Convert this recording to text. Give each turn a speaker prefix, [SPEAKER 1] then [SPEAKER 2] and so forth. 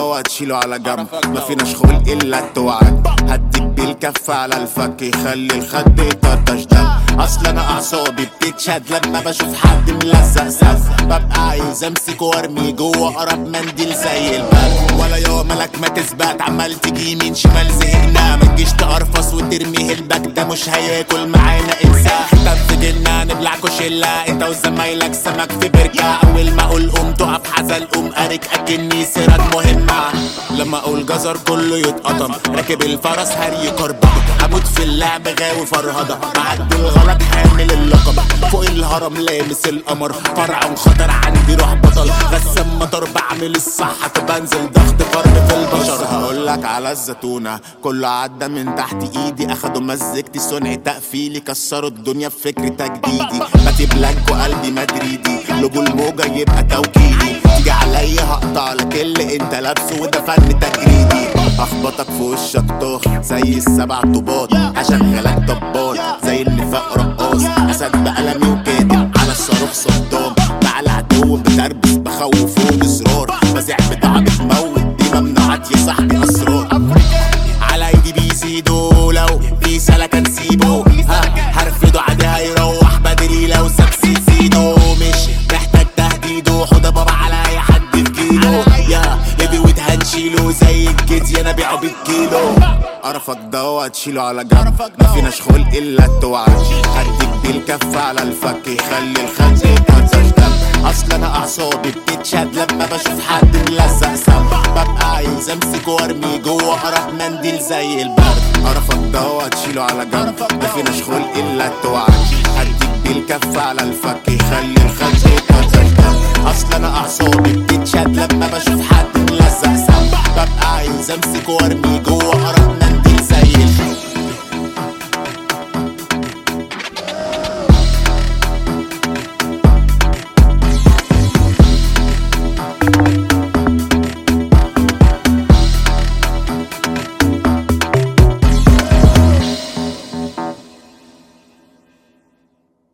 [SPEAKER 1] ده تشيله على جنب ما فيناش خلق الا التوعد هديك بالكف على الفك يخلي الخد يطرطش دم اصل انا اعصابي بتتشد لما بشوف حد ملزق سف ببقى عايز امسك وارمي جوه اقرب منديل زي البرد ولا يوم لك ما تثبت عمال تيجي يمين شمال زهقنا ما تجيش تقرفص وترمي هلبك ده مش هياكل معانا انسان تنفجرنا نبلعكوا شله انت وزمايلك سمك في بركه اول ما اقول قوم تقف حزل قوم ارك اكني سيرك مهمه لما اقول جزر كله يتقطم راكب الفرس هري كربة اموت في اللعب غاوي فرهضه بعد الغلط حامل اللقب فوق الهرم لامس القمر فرع خطر عندي روح بطل غسام مطر بعمل الصح بنزل ضغط فرد في البشر هقول لك على الزتونه كله عدى من تحت ايدي اخدوا مزجتي صنع تقفيلي كسروا الدنيا بفكر تجديدي باتي بلانك وقلبي مدريدي لوجو الموجه يبقى توكيلي تيجي عليا هقطع لك اللي انت لابسه وده فن تجريدي اخبطك في وشك طخ زي السبع طوبات هشغلك طبال زي النفاق رقاص اسد بقلمي وكاتب على الصاروخ صدام مع العدو بتربس بخوف وباصرار بزع بضاعة بتموت دي ممنوعات يا صاحبي اسرار على ايدي بيزيدوا لو في سلكة نسيبه ها هرفضه عادي هيروح بدري لو ساب سيزيدو مش محتاج تهديده حوضة بابا على اي حد في جيله يا هيفي ويت هنشيله زي الجدي انا بيعه بالكيلو قرفك ده تشيله على جنب ما فيناش خلق الا التوعد هديك بالكف على الفك يخلي الخد يتهزش دم اصل انا اعصابي بتتشد لما بشوف حد ملزق سم ببقى عايز امسك وارمي جوه قرف منديل زي البرد قرفك ده تشيله على جنب ما فيناش خلق الا التوعد هديك بالكف على الفك يخلي الخد يتهزش دم اصل انا اعصابي بتتشد لما بشوف حد ملزق سم ببقى عايز امسك وارمي جوه قرف